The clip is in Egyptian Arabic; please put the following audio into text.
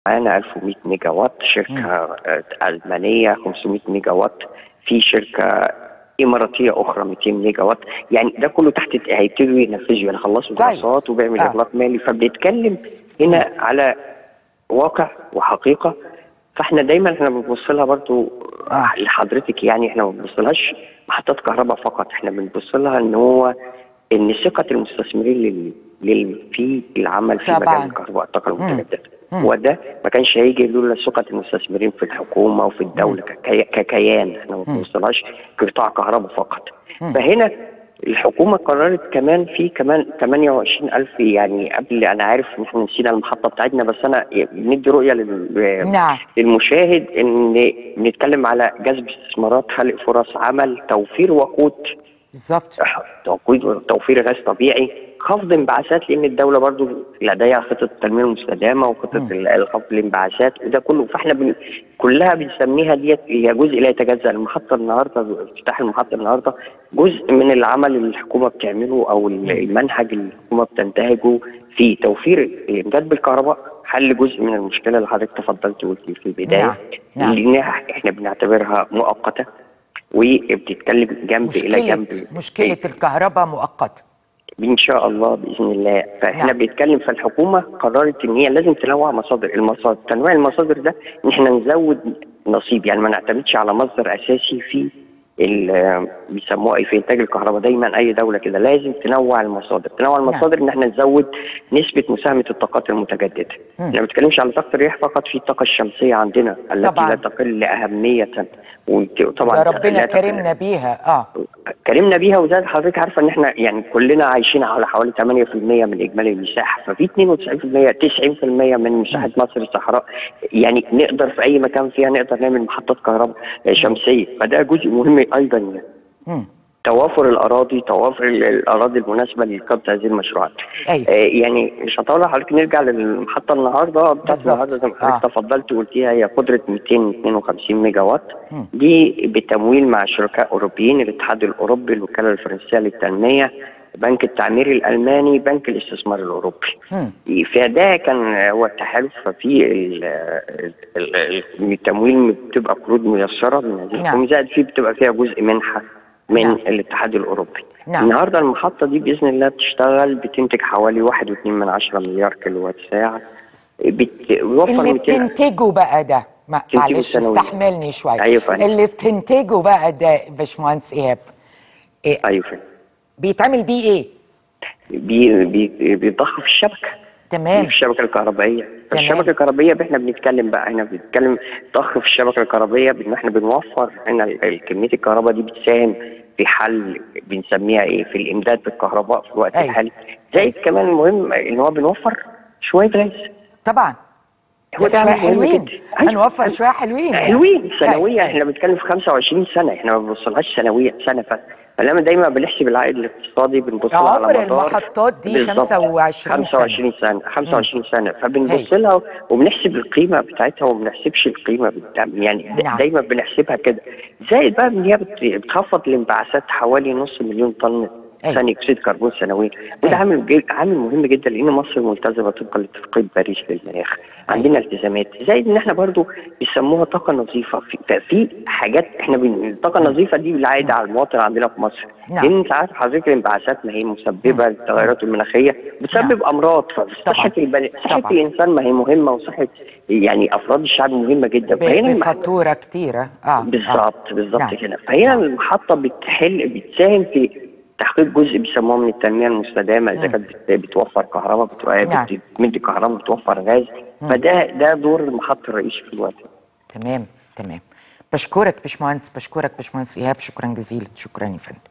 معانا 1100 ميجا وات شركه آه، المانيه 500 ميجا وات في شركه اماراتيه اخرى 200 ميجا وات يعني ده كله تحت هيبتدوا ينفذوا يعني خلصوا كويس. دراسات وبيعمل آه. اغلاق مالي فبنتكلم هنا على واقع وحقيقه فاحنا دايما احنا بنبص لها برضو آه. لحضرتك يعني احنا ما بنبصلهاش محطات كهرباء فقط احنا بنبص لها ان هو ان ثقه المستثمرين لل... لل... في العمل في طبعاً. مجال الكهرباء الطاقه مم. المتجدده مم. وده ما كانش هيجي لولا ثقه المستثمرين في الحكومه وفي الدوله ككي... ككيان احنا ما بنوصلهاش كقطاع كهرباء فقط مم. فهنا الحكومه قررت كمان في كمان 28000 يعني قبل انا عارف ان احنا نسينا المحطه بتاعتنا بس انا ندي رؤيه لل... نعم للمشاهد ان بنتكلم على جذب استثمارات خلق فرص عمل توفير وقود بالظبط توقيت توفير غاز طبيعي خفض انبعاثات لان الدوله برضو لديها خطه التنميه المستدامه وخطه مم. ال- خفض الانبعاثات وده كله فاحنا بن... كلها بنسميها ديت هي جزء لا يتجزا المحطه النهارده افتتاح المحطه النهارده جزء من العمل اللي الحكومه بتعمله او ال- المنهج اللي الحكومه بتنتهجه في توفير الامداد بالكهرباء حل جزء من المشكله اللي حضرتك تفضلت وقلتي في البدايه نعم، نعم. اللي احنا بنعتبرها مؤقته وبتتكلم جنب الى مشكلة جنب مشكلة الكهرباء مؤقتة ان شاء الله باذن الله فاحنا نعم. بنتكلم فالحكومه قررت ان هي لازم تنوع مصادر المصادر تنويع المصادر ده ان احنا نزود نصيب يعني ما نعتمدش على مصدر اساسي في ال- بيسموها ايه في انتاج الكهرباء دايما اي دوله كده لازم تنوع المصادر تنوع المصادر ان احنا نزود نسبه مساهمه الطاقات المتجدده مم. احنا ما بنتكلمش على طاقه الرياح فقط في الطاقه الشمسيه عندنا التي طبعاً. لا تقل اهميه وطبعا ده ربنا لا تقل- كرمنا بيها اه كلمنا بيها وزي حضرتك عارفه ان احنا يعني كلنا عايشين على حوالي 8% من اجمالي المساحه ففي 92% 90% من مساحه مصر الصحراء يعني نقدر في اي مكان فيها نقدر نعمل محطات كهرباء شمسيه فده جزء مهم ايضا يعني. مم. توافر الاراضي توافر ال- الاراضي المناسبه لإقامة هذه المشروعات أيوة. آه يعني مش هطول حضرتك نرجع للمحطه النهارده بتاعت بالظبط. النهارده زي ما حضرتك آه. تفضلت وقلتيها هي قدره 252 ميجا وات مم. دي بتمويل مع شركاء اوروبيين الاتحاد الاوروبي الوكاله الفرنسيه للتنميه بنك التعمير الالماني بنك الاستثمار الاوروبي مم. فده كان هو التحالف ففي ال- ال- ال- التمويل بتبقى قروض ميسره من هذه نعم. الحكومه زائد فيه بتبقى فيها جزء منحه من نعم. الاتحاد الاوروبي نعم. النهارده المحطه دي باذن الله بتشتغل بتنتج حوالي 1.2 من عشرة مليار كيلو وات ساعه بتوفر اللي 200 بتنتجه بقى ده ما- بتنتجه معلش سنوياً. استحملني شوية أيوة فاهم. اللي بتنتجه بقى ده باشمهندس إيهاب إيه ايوه فاهم. بيتعمل بيه إيه؟ بي بي بيتضخ في الشبكه تمام في الشبكه الكهربائيه تمام. فالشبكه الكهربائيه احنا بنتكلم بقى احنا بنتكلم ضخ في الشبكه الكهربائيه بان احنا بنوفر هنا ال- ال- كميه الكهرباء دي بتساهم في حل بنسميها ايه في الامداد بالكهرباء في الوقت أيوة. الحالي زائد كمان المهم ان هو بنوفر شويه غاز طبعا هو ده ده شوية مهم حلوين جدا. أيوة. هنوفر شوية حلوين حلوين سنويا أيوة. احنا بنتكلم في 25 سنه احنا ما بنوصلهاش سنويا سنه ف فلما دايما بنحسب العائد الاقتصادي بنبص لها على عمر مدار المحطات دي بالظبط. 25 سنة 25 سنه 25 سنه فبنبص هاي. لها وبنحسب القيمه بتاعتها وما بنحسبش القيمه بتاع يعني د- نعم. دايما بنحسبها كده زائد بقى ان هي بت- بتخفض الانبعاثات حوالي نص مليون طن أيوة. ثاني اكسيد كربون سنويا وده أيوة. عامل جي- عامل مهم جدا لان مصر ملتزمه طبقا لاتفاقيه باريس للمناخ عندنا التزامات زائد ان احنا برضو بيسموها طاقه نظيفه في, ففي حاجات احنا بن... الطاقه النظيفه دي العائده على المواطن عندنا في مصر نعم. لان انت عارف حضرتك الانبعاثات ما هي مسببه للتغيرات المناخيه بتسبب امراض فصحه طبعا. البني... صحه طبعا. الانسان ما هي مهمه وصحه يعني افراد الشعب مهمه جدا ب- فهنا المح- بفاتورة كتيرة اه بالظبط بالظبط نعم. كده فهنا المحطه بتحل بتساهم في تحقيق جزء بيسموه من التنميه المستدامه اذا مم. كانت بت- بتوفر كهرباء بت- نعم. بتمد كهرباء بتوفر غاز فده ده دور المحطه الرئيسي في الوقت تمام تمام بشكرك باشمهندس بشكرك باشمهندس ايهاب شكرا جزيلا شكرا يا فندم